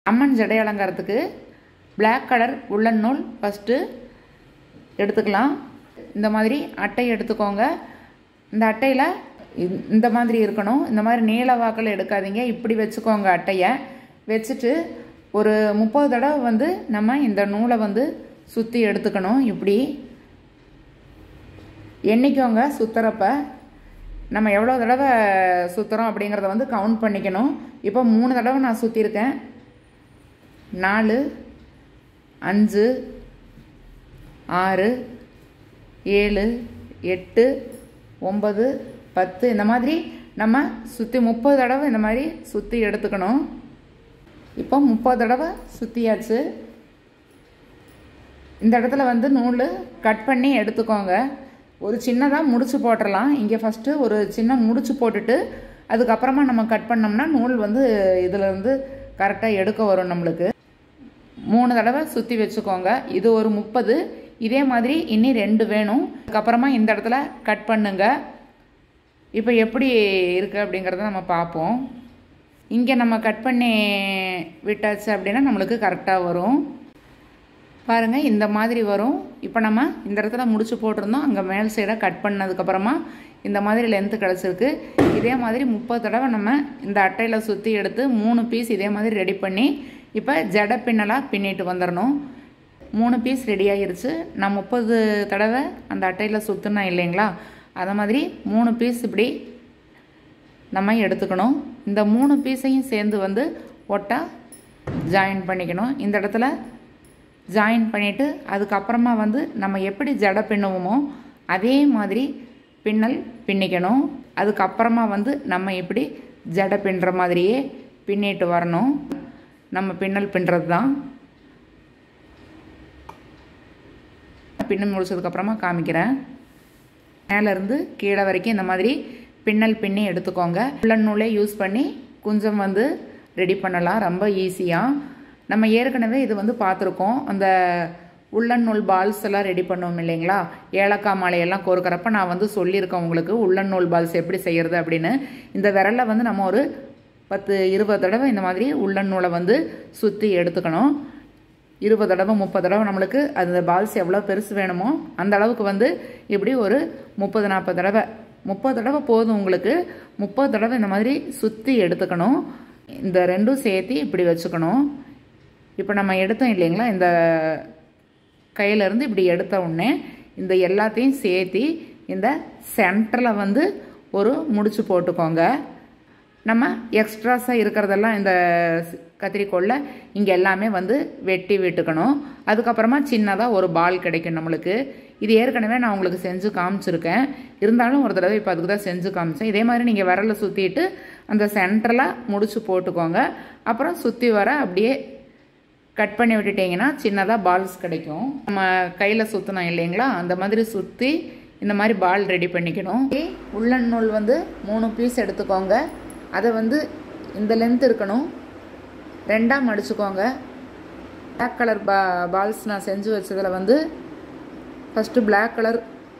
அம்மன் ஜடை அலங்காரத்துக்கு Black colour உள்ளன் நூல் ஃபஸ்ட்டு எடுத்துக்கலாம் இந்த மாதிரி அட்டை எடுத்துக்கோங்க இந்த அட்டையில் இந்த- இந்த மாதிரி இருக்கணும் இந்த மாதிரி நீல வாக்கில் எடுக்காதீங்க இப்படி வச்சுக்கோங்க அட்டையை வச்சுட்டு ஒரு முப்பது தடவை வந்து நம்ம இந்த நூலை வந்து சுற்றி எடுத்துக்கணும் இப்படி எண்ணிக்கோங்க சுற்றுறப்ப நம்ம எவ்வளோ தடவை சுற்றுறோம் அப்படிங்கிறத வந்து கவுண்ட் பண்ணிக்கணும் இப்போ மூணு தடவை நான் சுற்றிருக்கேன் நாலு அஞ்சு ஆறு ஏழு எட்டு ஒம்பது பத்து இந்த மாதிரி நம்ம சுற்றி முப்பது தடவை இந்த மாதிரி சுற்றி எடுத்துக்கணும் இப்போ முப்பது தடவை சுற்றியாச்சு இந்த இடத்துல வந்து நூல் கட் பண்ணி எடுத்துக்கோங்க ஒரு சின்னதாக முடிச்சு போட்டுடலாம் இங்கே ஃபஸ்ட்டு ஒரு சின்ன முடிச்சு போட்டுட்டு அதுக்கப்புறமா நம்ம கட் பண்ணோம்னா நூல் வந்து இதில் இருந்து கரெக்டாக எடுக்க வரும் நம்மளுக்கு மூணு தடவை சுற்றி வச்சுக்கோங்க இது ஒரு முப்பது இதே மாதிரி இன்னி ரெண்டு வேணும் அதுக்கப்புறமா இந்த இடத்துல கட் பண்ணுங்க இப்போ எப்படி இருக்குது அப்படிங்கிறத நம்ம பார்ப்போம் இங்கே நம்ம கட் பண்ணி விட்டாச்சு அப்படின்னா நம்மளுக்கு கரெக்டாக வரும் பாருங்கள் இந்த மாதிரி வரும் இப்போ நம்ம இந்த இடத்துல முடிச்சு போட்டிருந்தோம் அங்கே மேல் சைடாக கட் பண்ணதுக்கப்புறமா இந்த மாதிரி லென்த்து கிடச்சிருக்கு இதே மாதிரி முப்பது தடவை நம்ம இந்த அட்டையில் சுற்றி எடுத்து மூணு பீஸ் இதே மாதிரி ரெடி பண்ணி இப்போ ஜடை பின்னலாக பின்னிட்டு வந்துடணும் மூணு பீஸ் ரெடி ஆயிருச்சு நான் முப்பது தடவை அந்த அட்டையில் சுற்றுனா இல்லைங்களா அதை மாதிரி மூணு பீஸ் இப்படி நம்ம எடுத்துக்கணும் இந்த மூணு பீஸையும் சேர்ந்து வந்து ஒட்டா ஜாயின் பண்ணிக்கணும் இந்த இடத்துல ஜாயின் பண்ணிவிட்டு அதுக்கப்புறமா வந்து நம்ம எப்படி ஜடை பின்னுவோமோ அதே மாதிரி பின்னல் பின்னிக்கணும் அதுக்கப்புறமா வந்து நம்ம எப்படி ஜடை பின்னுற மாதிரியே பின்னிட்டு வரணும் நம்ம பின்னல் பின்னுறது தான் பின்னி முடிச்சதுக்கப்புறமா காமிக்கிறேன் மேலேருந்து கீழே வரைக்கும் இந்த மாதிரி பின்னல் பின்னி எடுத்துக்கோங்க உள்ளன் நூலே யூஸ் பண்ணி குஞ்சம் வந்து ரெடி பண்ணலாம் ரொம்ப ஈஸியாக நம்ம ஏற்கனவே இது வந்து பார்த்துருக்கோம் அந்த உள்ளன் நூல் பால்ஸ் எல்லாம் ரெடி பண்ணுவோம் இல்லைங்களா ஏலக்காய் மாலையெல்லாம் கோர்க்கறப்ப நான் வந்து சொல்லியிருக்கேன் உங்களுக்கு உள்ளன் நூல் பால்ஸ் எப்படி செய்கிறது அப்படின்னு இந்த விரலை வந்து நம்ம ஒரு பத்து இருபது தடவை இந்த மாதிரி உள்ளன் நூலை வந்து சுற்றி எடுத்துக்கணும் இருபது தடவை முப்பது தடவை நம்மளுக்கு அந்த பால்ஸ் எவ்வளோ பெருசு வேணுமோ அந்த அளவுக்கு வந்து இப்படி ஒரு முப்பது நாற்பது தடவை முப்பது தடவை போதும் உங்களுக்கு முப்பது தடவை இந்த மாதிரி சுற்றி எடுத்துக்கணும் இந்த ரெண்டும் சேர்த்து இப்படி வச்சுக்கணும் இப்போ நம்ம எடுத்தோம் இல்லைங்களா இந்த கையிலேருந்து இப்படி எடுத்த உடனே இந்த எல்லாத்தையும் சேர்த்து இந்த சென்டரில் வந்து ஒரு முடிச்சு போட்டுக்கோங்க நம்ம எக்ஸ்ட்ராஸாக இருக்கிறதெல்லாம் இந்த கத்திரிக்கோலில் இங்கே எல்லாமே வந்து வெட்டி விட்டுக்கணும் அதுக்கப்புறமா சின்னதாக ஒரு பால் கிடைக்கும் நம்மளுக்கு இது ஏற்கனவே நான் உங்களுக்கு செஞ்சு காமிச்சிருக்கேன் இருந்தாலும் ஒரு தடவை இப்போ அதுக்கு தான் செஞ்சு காமிச்சேன் இதே மாதிரி நீங்கள் விரலை சுற்றிட்டு அந்த சென்டரில் முடிச்சு போட்டுக்கோங்க அப்புறம் சுற்றி வர அப்படியே கட் பண்ணி விட்டுட்டிங்கன்னா சின்னதாக பால்ஸ் கிடைக்கும் நம்ம கையில் சுற்றணும் இல்லைங்களா அந்த மாதிரி சுற்றி இந்த மாதிரி பால் ரெடி பண்ணிக்கணும் உள்ளன் நூல் வந்து மூணு பீஸ் எடுத்துக்கோங்க அதை வந்து இந்த லென்த் இருக்கணும் ரெண்டாக மடிச்சுக்கோங்க பிளாக் கலர் பா பால்ஸ் நான் செஞ்சு வச்சதில் வந்து ஃபஸ்ட்டு பிளாக் கலர்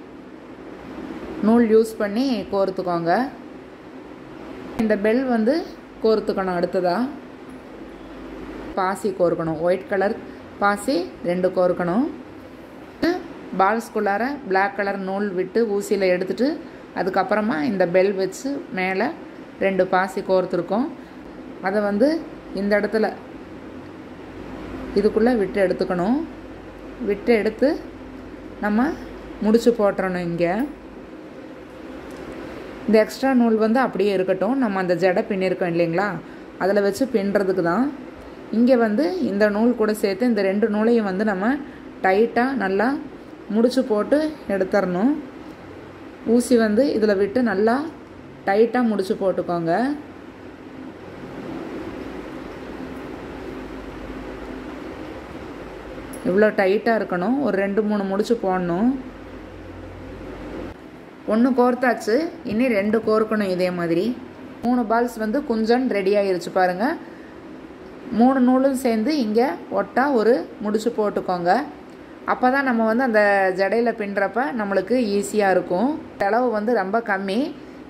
நூல் யூஸ் பண்ணி கோர்த்துக்கோங்க இந்த பெல் வந்து கோர்த்துக்கணும் அடுத்ததாக பாசி கோர்க்கணும் ஒயிட் கலர் பாசி ரெண்டு கோர்க்கணும் பால்ஸ்குள்ளார பிளாக் கலர் நூல் விட்டு ஊசியில் எடுத்துட்டு அதுக்கப்புறமா இந்த பெல் வச்சு மேலே ரெண்டு பாசி கோர்த்துருக்கோம் அதை வந்து இந்த இடத்துல இதுக்குள்ளே விட்டு எடுத்துக்கணும் விட்டு எடுத்து நம்ம முடிச்சு போட்டுறணும் இங்கே இந்த எக்ஸ்ட்ரா நூல் வந்து அப்படியே இருக்கட்டும் நம்ம அந்த ஜடை பின்னிருக்கோம் இல்லைங்களா அதில் வச்சு பின்னுறதுக்கு தான் இங்கே வந்து இந்த நூல் கூட சேர்த்து இந்த ரெண்டு நூலையும் வந்து நம்ம டைட்டாக நல்லா முடிச்சு போட்டு எடுத்துடணும் ஊசி வந்து இதில் விட்டு நல்லா டைட்டாக முடிச்சு போட்டுக்கோங்க இவ்வளோ டைட்டாக இருக்கணும் ஒரு ரெண்டு மூணு முடிச்சு போடணும் ஒன்று கோர்த்தாச்சு இனி ரெண்டு கோர்க்கணும் இதே மாதிரி மூணு பால்ஸ் வந்து குஞ்சன் ரெடி ஆயிருச்சு பாருங்கள் மூணு நூலும் சேர்ந்து இங்கே ஒட்டா ஒரு முடிச்சு போட்டுக்கோங்க அப்போ தான் நம்ம வந்து அந்த ஜடையில் பின்னுறப்ப நம்மளுக்கு ஈஸியாக இருக்கும் செலவு வந்து ரொம்ப கம்மி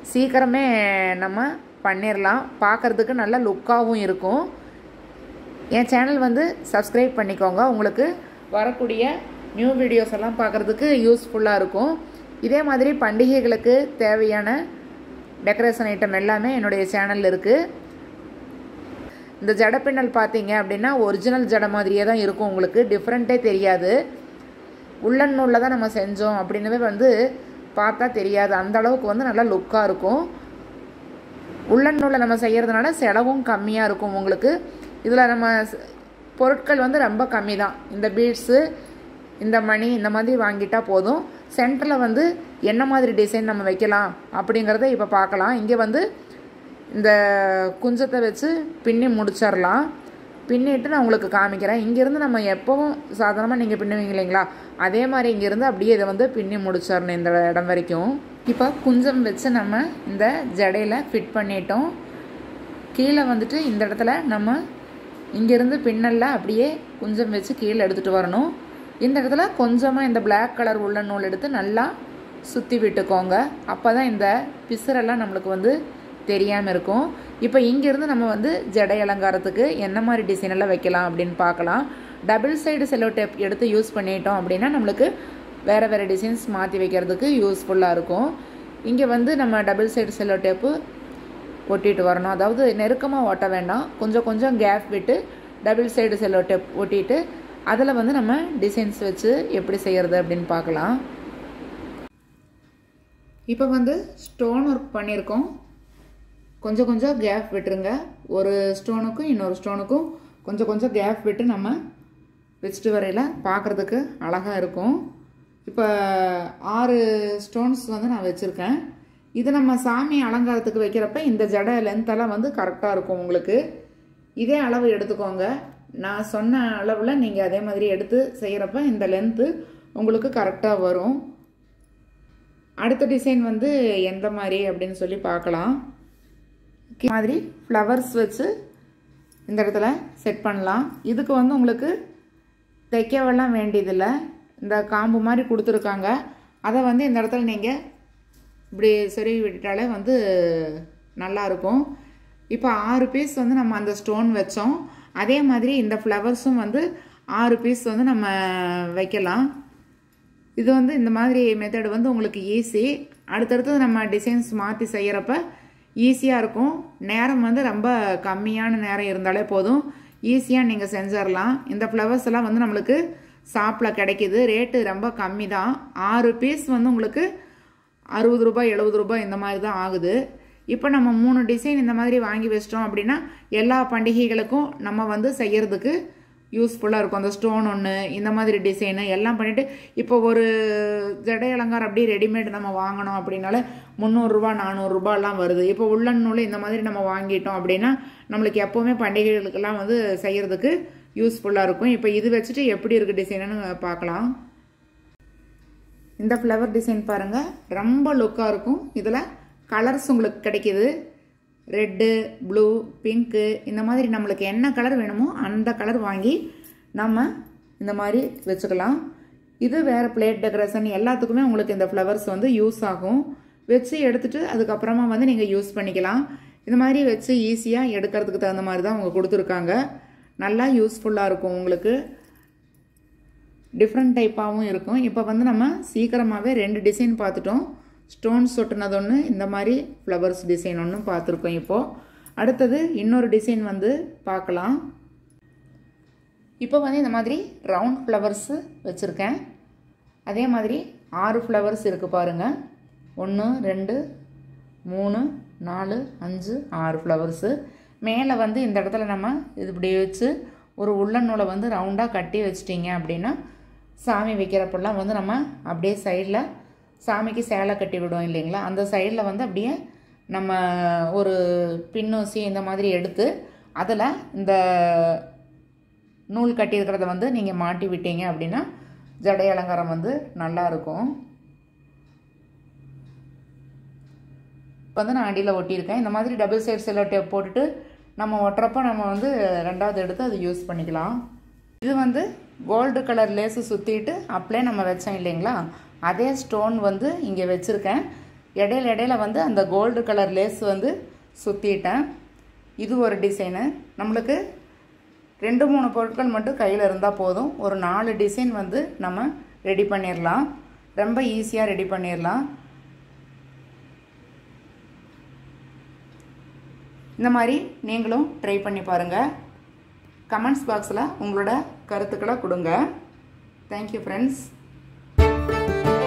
சீக்கிரமே நம்ம பண்ணிடலாம் பார்க்குறதுக்கு நல்ல லுக்காகவும் இருக்கும் என் சேனல் வந்து சப்ஸ்கிரைப் பண்ணிக்கோங்க உங்களுக்கு வரக்கூடிய நியூ வீடியோஸ் எல்லாம் பார்க்குறதுக்கு யூஸ்ஃபுல்லாக இருக்கும் இதே மாதிரி பண்டிகைகளுக்கு தேவையான டெக்கரேஷன் ஐட்டம் எல்லாமே என்னுடைய சேனலில் இருக்குது இந்த ஜடப்பின்னல் பார்த்தீங்க அப்படின்னா ஒரிஜினல் ஜடை மாதிரியே தான் இருக்கும் உங்களுக்கு டிஃப்ரெண்ட்டே தெரியாது உள்ளன் நூலில் தான் நம்ம செஞ்சோம் அப்படின்னவே வந்து பார்த்தா தெரியாது அந்த அளவுக்கு வந்து நல்லா லுக்காக இருக்கும் உள்ளன் நூலில் நம்ம செய்கிறதுனால செலவும் கம்மியாக இருக்கும் உங்களுக்கு இதில் நம்ம பொருட்கள் வந்து ரொம்ப கம்மி தான் இந்த பீட்ஸு இந்த மணி இந்த மாதிரி வாங்கிட்டா போதும் சென்டரில் வந்து என்ன மாதிரி டிசைன் நம்ம வைக்கலாம் அப்படிங்கிறத இப்போ பார்க்கலாம் இங்கே வந்து இந்த குஞ்சத்தை வச்சு பின்னி முடிச்சிடலாம் பின்னிட்டு நான் உங்களுக்கு காமிக்கிறேன் இங்கேருந்து நம்ம எப்போவும் சாதாரணமாக நீங்கள் பின்னுவீங்க இல்லைங்களா அதே மாதிரி இங்கேருந்து அப்படியே இதை வந்து பின்னி முடிச்சிடணும் இந்த இடம் வரைக்கும் இப்போ குஞ்சம் வச்சு நம்ம இந்த ஜடையில் ஃபிட் பண்ணிட்டோம் கீழே வந்துட்டு இந்த இடத்துல நம்ம இங்கேருந்து பின்னலில் அப்படியே குஞ்சம் வச்சு கீழே எடுத்துகிட்டு வரணும் இந்த இடத்துல கொஞ்சமாக இந்த பிளாக் கலர் உள்ள நூல் எடுத்து நல்லா சுற்றி விட்டுக்கோங்க அப்போ தான் இந்த பிசுரெல்லாம் நம்மளுக்கு வந்து தெரியாமல் இருக்கும் இப்போ இங்கேருந்து நம்ம வந்து ஜடை அலங்காரத்துக்கு என்ன மாதிரி டிசைன் எல்லாம் வைக்கலாம் அப்படின்னு பார்க்கலாம் டபுள் சைடு செல்லோ டேப் எடுத்து யூஸ் பண்ணிட்டோம் அப்படின்னா நம்மளுக்கு வேறு வேறு டிசைன்ஸ் மாற்றி வைக்கிறதுக்கு யூஸ்ஃபுல்லாக இருக்கும் இங்கே வந்து நம்ம டபுள் சைடு செல்லோ டேப்பு ஒட்டிட்டு வரணும் அதாவது நெருக்கமாக ஒட்ட வேண்டாம் கொஞ்சம் கொஞ்சம் கேப் விட்டு டபுள் சைடு செல்லோ டேப் ஒட்டிட்டு அதில் வந்து நம்ம டிசைன்ஸ் வச்சு எப்படி செய்கிறது அப்படின்னு பார்க்கலாம் இப்போ வந்து ஸ்டோன் ஒர்க் பண்ணியிருக்கோம் கொஞ்சம் கொஞ்சம் கேப் விட்டுருங்க ஒரு ஸ்டோனுக்கும் இன்னொரு ஸ்டோனுக்கும் கொஞ்சம் கொஞ்சம் கேப் விட்டு நம்ம வச்சுட்டு வரையில் பார்க்குறதுக்கு அழகாக இருக்கும் இப்போ ஆறு ஸ்டோன்ஸ் வந்து நான் வச்சுருக்கேன் இது நம்ம சாமி அலங்காரத்துக்கு வைக்கிறப்ப இந்த ஜடை லென்த்தெல்லாம் வந்து கரெக்டாக இருக்கும் உங்களுக்கு இதே அளவு எடுத்துக்கோங்க நான் சொன்ன அளவில் நீங்கள் அதே மாதிரி எடுத்து செய்கிறப்ப இந்த லென்த்து உங்களுக்கு கரெக்டாக வரும் அடுத்த டிசைன் வந்து எந்த மாதிரி அப்படின்னு சொல்லி பார்க்கலாம் மாதிரி ஃப்ளவர்ஸ் வச்சு இந்த இடத்துல செட் பண்ணலாம் இதுக்கு வந்து உங்களுக்கு தைக்கவெல்லாம் வேண்டியதில்லை இந்த காம்பு மாதிரி கொடுத்துருக்காங்க அதை வந்து இந்த இடத்துல நீங்கள் இப்படி சொருவி விட்டுட்டாலே வந்து நல்லாயிருக்கும் இப்போ ஆறு பீஸ் வந்து நம்ம அந்த ஸ்டோன் வச்சோம் அதே மாதிரி இந்த ஃப்ளவர்ஸும் வந்து ஆறு பீஸ் வந்து நம்ம வைக்கலாம் இது வந்து இந்த மாதிரி மெத்தட் வந்து உங்களுக்கு ஈஸி அடுத்தடுத்து நம்ம டிசைன்ஸ் மாற்றி செய்கிறப்ப ஈஸியாக இருக்கும் நேரம் வந்து ரொம்ப கம்மியான நேரம் இருந்தாலே போதும் ஈஸியாக நீங்கள் செஞ்சிடலாம் இந்த ஃப்ளவர்ஸ் எல்லாம் வந்து நம்மளுக்கு ஷாப்பில் கிடைக்கிது ரேட்டு ரொம்ப கம்மி தான் ஆறு பீஸ் வந்து உங்களுக்கு அறுபது ரூபாய் எழுபது ரூபாய் இந்த மாதிரி தான் ஆகுது இப்போ நம்ம மூணு டிசைன் இந்த மாதிரி வாங்கி வச்சிட்டோம் அப்படின்னா எல்லா பண்டிகைகளுக்கும் நம்ம வந்து செய்யறதுக்கு யூஸ்ஃபுல்லாக இருக்கும் அந்த ஸ்டோன் ஒன்று இந்த மாதிரி டிசைனு எல்லாம் பண்ணிவிட்டு இப்போ ஒரு ஜடை அலங்காரம் அப்படியே ரெடிமேட் நம்ம வாங்கணும் அப்படின்னால முந்நூறுரூபா நானூறுரூபாலாம் வருது இப்போ உள்ளன் நூல் இந்த மாதிரி நம்ம வாங்கிட்டோம் அப்படின்னா நம்மளுக்கு எப்போவுமே பண்டிகைகளுக்கெல்லாம் வந்து செய்கிறதுக்கு யூஸ்ஃபுல்லாக இருக்கும் இப்போ இது வச்சுட்டு எப்படி இருக்குது டிசைனுன்னு பார்க்கலாம் இந்த ஃப்ளவர் டிசைன் பாருங்கள் ரொம்ப லுக்காக இருக்கும் இதில் கலர்ஸ் உங்களுக்கு கிடைக்கிது ரெட்டு ப்ளூ பிங்க்கு இந்த மாதிரி நம்மளுக்கு என்ன கலர் வேணுமோ அந்த கலர் வாங்கி நம்ம இந்த மாதிரி வச்சுக்கலாம் இது வேறு பிளேட் டெக்கரேஷன் எல்லாத்துக்குமே உங்களுக்கு இந்த ஃப்ளவர்ஸ் வந்து யூஸ் ஆகும் வச்சு எடுத்துட்டு அதுக்கப்புறமா வந்து நீங்கள் யூஸ் பண்ணிக்கலாம் இந்த மாதிரி வச்சு ஈஸியாக எடுக்கிறதுக்கு தகுந்த மாதிரி தான் அவங்க கொடுத்துருக்காங்க நல்லா யூஸ்ஃபுல்லாக இருக்கும் உங்களுக்கு டிஃப்ரெண்ட் டைப்பாகவும் இருக்கும் இப்போ வந்து நம்ம சீக்கிரமாகவே ரெண்டு டிசைன் பார்த்துட்டோம் ஸ்டோன்ஸ் ஒட்டுனது ஒன்று இந்த மாதிரி ஃப்ளவர்ஸ் டிசைன் ஒன்று பார்த்துருக்கோம் இப்போது அடுத்தது இன்னொரு டிசைன் வந்து பார்க்கலாம் இப்போ வந்து இந்த மாதிரி ரவுண்ட் ஃப்ளவர்ஸு வச்சுருக்கேன் அதே மாதிரி ஆறு ஃப்ளவர்ஸ் இருக்குது பாருங்கள் ஒன்று ரெண்டு மூணு நாலு அஞ்சு ஆறு ஃப்ளவர்ஸு மேலே வந்து இந்த இடத்துல நம்ம இது இப்படி வச்சு ஒரு உள்ளன் நூலை வந்து ரவுண்டாக கட்டி வச்சிட்டிங்க அப்படின்னா சாமி வைக்கிறப்பெல்லாம் வந்து நம்ம அப்படியே சைடில் சாமிக்கு சேலை கட்டி விடுவோம் இல்லைங்களா அந்த சைடில் வந்து அப்படியே நம்ம ஒரு பின்னூசி இந்த மாதிரி எடுத்து அதில் இந்த நூல் கட்டியிருக்கிறத வந்து நீங்கள் மாட்டி விட்டீங்க அப்படின்னா ஜடை அலங்காரம் வந்து நல்லா இருக்கும் இப்போ வந்து நான் அடியில் ஒட்டியிருக்கேன் இந்த மாதிரி டபுள் சைட் செல்லோ டேப் போட்டுட்டு நம்ம ஒட்டுறப்ப நம்ம வந்து ரெண்டாவது எடுத்து அதை யூஸ் பண்ணிக்கலாம் இது வந்து கோல்டு கலர் லேஸு சுற்றிட்டு அப்படியே நம்ம வச்சோம் இல்லைங்களா அதே ஸ்டோன் வந்து இங்கே வச்சுருக்கேன் இடையில இடையில வந்து அந்த கோல்டு கலர் லேஸ் வந்து சுற்றிட்டேன் இது ஒரு டிசைனு நம்மளுக்கு ரெண்டு மூணு பொருட்கள் மட்டும் கையில் இருந்தால் போதும் ஒரு நாலு டிசைன் வந்து நம்ம ரெடி பண்ணிடலாம் ரொம்ப ஈஸியாக ரெடி பண்ணிடலாம் இந்த மாதிரி நீங்களும் ட்ரை பண்ணி பாருங்கள் கமெண்ட்ஸ் பாக்ஸில் உங்களோட கருத்துக்களை கொடுங்க தேங்க்யூ ஃப்ரெண்ட்ஸ்